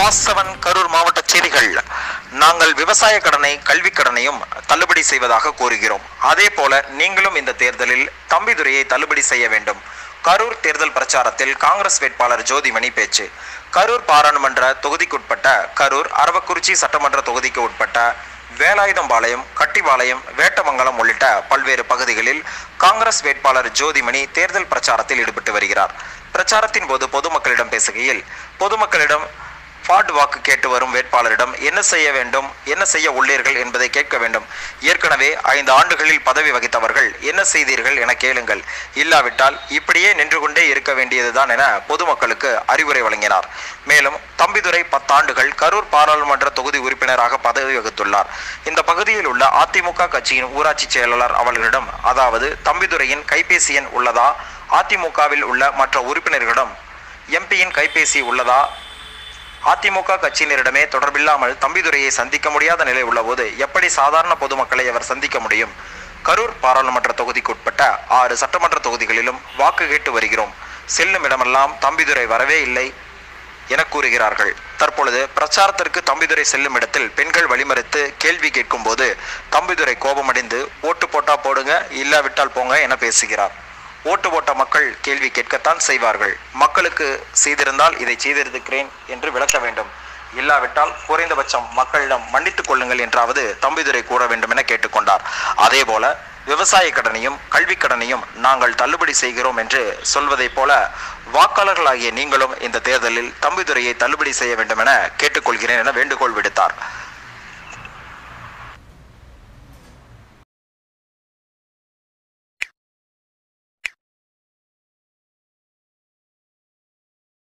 வாசவன் கரூர் மாவட்ட செய்திகள் நாங்கள் விவசாய கடனை கல்வி கடனையும் தள்ளுபடி செய்வதாக கூறுகிறோம் அதே போல நீங்களும் இந்த தேர்தலில் தம்பிதுரையை தள்ளுபடி செய்ய வேண்டும் கரூர் தேர்தல் பிரச்சாரத்தில் காங்கிரஸ் வேட்பாளர் ஜோதிமணி பேச்சு கரூர் பாராளுமன்ற தொகுதிக்குட்பட்ட கரூர் அரவக்குறிச்சி சட்டமன்ற தொகுதிக்கு உட்பட்ட வேலாயுதம்பாளையம் கட்டிபாளையம் வேட்டமங்கலம் உள்ளிட்ட பல்வேறு பகுதிகளில் காங்கிரஸ் வேட்பாளர் ஜோதிமணி தேர்தல் பிரச்சாரத்தில் ஈடுபட்டு வருகிறார் பிரச்சாரத்தின் போது பொதுமக்களிடம் பேசுகையில் பொதுமக்களிடம் ஃபாட் வாக்கு கேட்டு வரும் வேட்பாளரிடம் என்ன செய்ய வேண்டும் என்ன செய்ய உள்ளீர்கள் என்பதை கேட்க வேண்டும் ஏற்கனவே ஐந்து ஆண்டுகளில் பதவி வகித்தவர்கள் என்ன செய்தீர்கள் என கேளுங்கள் இல்லாவிட்டால் இப்படியே நின்று கொண்டே இருக்க வேண்டியதுதான் என பொதுமக்களுக்கு அறிவுரை வழங்கினார் மேலும் தம்பிதுரை பத்தாண்டுகள் கரூர் பாராளுமன்ற தொகுதி உறுப்பினராக பதவி வகித்துள்ளார் இந்த பகுதியில் உள்ள அதிமுக கட்சியின் ஊராட்சி செயலாளர் அவர்களிடம் அதாவது தம்பிதுரையின் கைபேசி எண் உள்ளதா அதிமுகவில் உள்ள மற்ற உறுப்பினர்களிடம் எம்பியின் கைபேசி உள்ளதா அதிமுக கட்சியினரிடமே தொடர்பில்லாமல் தம்பிதுரையை சந்திக்க முடியாத நிலை உள்ளபோது எப்படி சாதாரண பொதுமக்களை அவர் சந்திக்க முடியும் கரூர் பாராளுமன்ற தொகுதிக்குட்பட்ட ஆறு சட்டமன்ற தொகுதிகளிலும் வாக்கு கேட்டு வருகிறோம் செல்லும் இடமெல்லாம் தம்பிதுரை வரவே இல்லை என கூறுகிறார்கள் தற்பொழுது பிரச்சாரத்திற்கு தம்பிதுரை செல்லும் இடத்தில் பெண்கள் வழிமறித்து கேள்வி கேட்கும்போது தம்பிதுரை கோபமடைந்து ஓட்டு போட்டா போடுங்க இல்லாவிட்டால் போங்க என பேசுகிறார் ஓட்டு போட்ட மக்கள் கேள்வி கேட்கத்தான் செய்வார்கள் மக்களுக்கு செய்திருந்தால் இதை செய்திருக்கிறேன் என்று விளக்க வேண்டும் இல்லாவிட்டால் குறைந்தபட்சம் மக்களிடம் மன்னித்துக் கொள்ளுங்கள் என்றாவது தம்பிதுரை கூற வேண்டும் என கேட்டுக்கொண்டார் அதேபோல விவசாய கடனையும் கல்வி கடனையும் நாங்கள் தள்ளுபடி செய்கிறோம் என்று சொல்வதைப் போல வாக்காளர்களாகிய நீங்களும் இந்த தேர்தலில் தம்பிதுரையை தள்ளுபடி செய்ய வேண்டும் என கேட்டுக்கொள்கிறேன் என வேண்டுகோள் விடுத்தார்